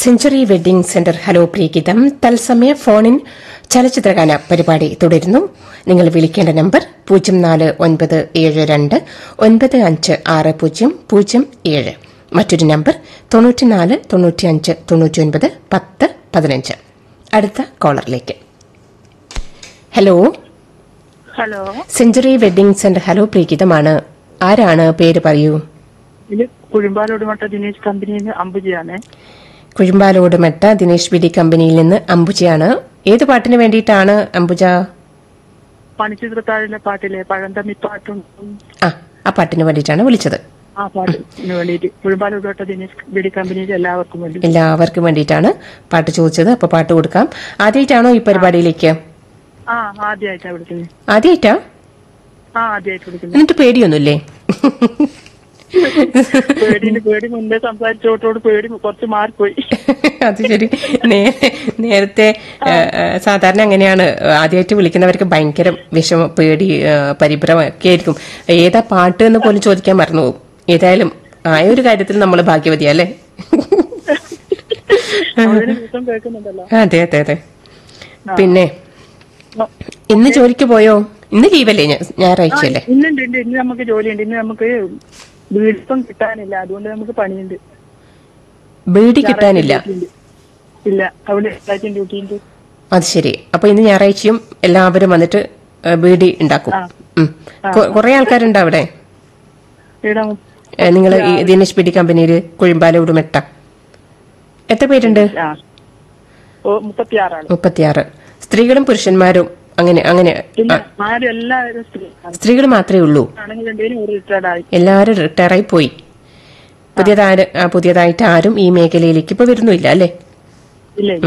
Century wedding centre hello പ്രീഗീതം തത്സമയ phone in ചലച്ചിത്രഗാന പരിപാടി തുടരുന്നു നിങ്ങൾ വിളിക്കേണ്ട നമ്പർ പൂജ്യം നാല് ഒൻപത് ഏഴ് രണ്ട് ഒൻപത് അഞ്ച് ആറ് പൂജ്യം പൂജ്യം ഏഴ് മറ്റൊരു നമ്പർ തൊണ്ണൂറ്റിനാല് തൊണ്ണൂറ്റിയഞ്ച് തൊണ്ണൂറ്റിയൊൻപത് പത്ത് പതിനഞ്ച് അടുത്ത കോളറിലേക്ക് hello hello century wedding centre hello പ്രീഗീതമാണ് ആരാണ് പേര് പറയൂ ഇത് കുഴിമ്പാലോട് മട്ട ദിനേശ് കമ്പനിയിൽ നിന്ന് അമ്പുജിയാണ് കുഴുമ്പാലോട് മെട്ട ദിനേശ് ബിഡി കമ്പനിയിൽ നിന്ന് അംബുജയാണ് ഏത് പാട്ടിന് വേണ്ടിയിട്ടാണ് അംബുജ പണിച്ചിത്രത്താഴിലെ പാട്ടിലെ പഴന്തമ്മി പാട്ടും ആ ആ പാട്ടിന് വേണ്ടിയിട്ടാണ് വിളിച്ചത് ആ പാട്ടിന് വേണ്ടിയിട്ട് കുഴിമ്പാലോട് മട്ട ദിനേശ് ബിഡി കമ്പനിയിൽ എല്ലാവർക്കും വേണ്ടി എല്ലാവർക്കും വേണ്ടിയിട്ടാണ് പാട്ട് ചോദിച്ചത് അപ്പൊ പാട്ട് കൊടുക്കാം ആദ്യമായിട്ടാണോ ഈ പരിപാടിയിലേക്ക് ആ ആദ്യമായിട്ടാ വിളിക്കുന്നത് ആദ്യമായിട്ടാ ആ ആദ്യമായിട്ട് വിളിക്കുന്നത് എന്നിട്ട് പേടിയൊന്നുമില്ലേ പേടിന് പേടി മുന്നേ സംസാരിച്ചോട്ടോട് പേടി കുറച്ച് മാറിപ്പോയി അത് ശരി നേ- നേരത്തെ ആ, ആ, സാധാരണ അങ്ങനെയാണ് ആദ്യമായിട്ട് വിളിക്കുന്നവർക്ക് ഭയങ്കര വിഷമം പേടി ആ, പരിഭ്രമം ഒക്കെ ആയിരിക്കും ഏതാ പാട്ട് എന്ന് പോലും ചോദിക്കാൻ മറന്നു പോകും ഏതായാലും ആയ ഒരു കാര്യത്തിൽ നമ്മൾ ഭാഗ്യവതിയല്ലേ അതിന് ദിവസം കേൾക്കുന്നുണ്ടല്ലോ അതെ അതെ അതെ പിന്നെ ഇന്ന് ജോലിക്ക് പോയോ ഇന്ന് ലീവല്ലേ ഞാ- ഞായറാഴ്ചയല്ലേ ഇന്നുണ്ട് ഉണ്ട് ഇന്ന് നമുക്ക് ജോലിയുണ്ട് ഇന്ന് നമുക്ക് വീടിപ്പം കിട്ടാനില്ല അതുകൊണ്ട് നമുക്ക് പണിയുണ്ട് ബീഡി കിട്ടാനില്ല ഡ്യൂട്ടിയുണ്ട്. ഇല്ല അവിടെ ഡ്യൂട്ടി ഉണ്ട് അത് ശരി അപ്പൊ ഇന്ന് ഞായറാഴ്ചയും എല്ലാവരും വന്നിട്ട് ഏ, ബീഡി ഉണ്ടാക്കും ആ. ഉം. കൊ- കുറെ ആൾക്കാരുണ്ട് അവിടെ ഇവിടെ നിങ്ങൾ ഈ ദിനേശ് ബീഡി കമ്പനിയിൽ കുഴിമ്പാലോട് മെട്ട എത്ര പേരുണ്ട് ആ ഓ മുപ്പത്തിയാറാണ് മുപ്പത്തിയാറ് സ്ത്രീകളും പുരുഷന്മാരും അങ്ങനെ അങ്ങനെ പിന്നെ ആരും എല്ലാവരും സ്ത്രീയാണ് സ്ത്രീകൾ മാത്രമേ ഉള്ളൂ ആണെങ്കിൽ രണ്ടുപേരും ഒരു റിട്ടയർഡ് ആയി എല്ലാവരും റിട്ടയറായി പോയി പുതിയതായ പുതിയതായിട്ട് ആരും ഈ മേഖലയിലേക്ക് ഇപ്പൊ വരുന്നില്ല അല്ലേ ഇല്ലേ